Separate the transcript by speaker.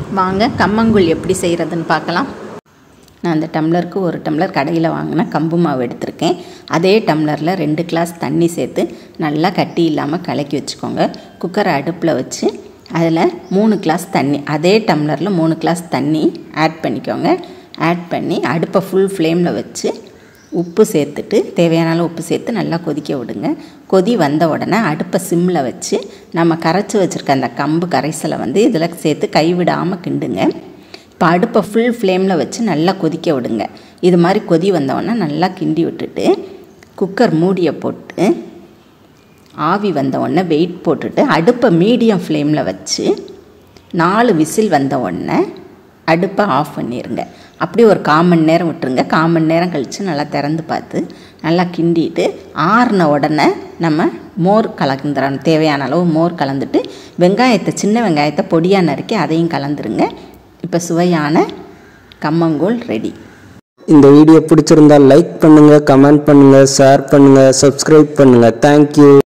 Speaker 1: வாங்க கம்மங்கூழ் எப்படி செய்கிறதுன்னு பார்க்கலாம் நான் அந்த டம்ளருக்கு ஒரு டம்ளர் கடையில் வாங்கின கம்பு மாவு எடுத்திருக்கேன் அதே டம்ளரில் ரெண்டு கிளாஸ் தண்ணி சேர்த்து நல்லா கட்டி இல்லாமல் கலக்கி வச்சுக்கோங்க குக்கரை அடுப்பில் வச்சு அதில் மூணு கிளாஸ் தண்ணி அதே டம்ளரில் மூணு கிளாஸ் தண்ணி ஆட் பண்ணிக்கோங்க ஆட் பண்ணி அடுப்பை ஃபுல் ஃப்ளேமில் வச்சு உப்பு சேர்த்துட்டு தேவையான அளவு உப்பு சேர்த்து நல்லா கொதிக்க விடுங்க கொதி வந்த உடனே அடுப்பை சிம்மில் வச்சு நம்ம கரைச்சி வச்சுருக்க அந்த கம்பு கரைசலை வந்து இதில் சேர்த்து கைவிடாமல் கிண்டுங்க இப்போ அடுப்பை ஃபுல் ஃப்ளேமில் வச்சு நல்லா கொதிக்க விடுங்க இது மாதிரி கொதி வந்தோடனே நல்லா கிண்டி விட்டுட்டு குக்கர் மூடியை போட்டு ஆவி வந்த உடனே வெயிட் போட்டுட்டு அடுப்பை மீடியம் ஃப்ளேமில் வச்சு நாலு விசில் வந்த உடனே அடுப்பை ஆஃப் பண்ணிடுங்க அப்படி ஒரு கால் மணி நேரம் விட்டுருங்க கால் மணி நேரம் கழித்து நல்லா திறந்து பார்த்து நல்லா கிண்டிட்டு ஆறின உடனே நம்ம மோர் கலந்துடணும் தேவையான அளவு மோர் கலந்துட்டு வெங்காயத்தை சின்ன வெங்காயத்தை பொடியாக நறுக்கி அதையும் கலந்துருங்க இப்போ சுவையான கம்மங்கூழ் ரெடி
Speaker 2: இந்த வீடியோ பிடிச்சிருந்தா லைக் பண்ணுங்கள் கமெண்ட் பண்ணுங்கள் ஷேர் பண்ணுங்கள் சப்ஸ்கிரைப் பண்ணுங்கள் தேங்க்யூ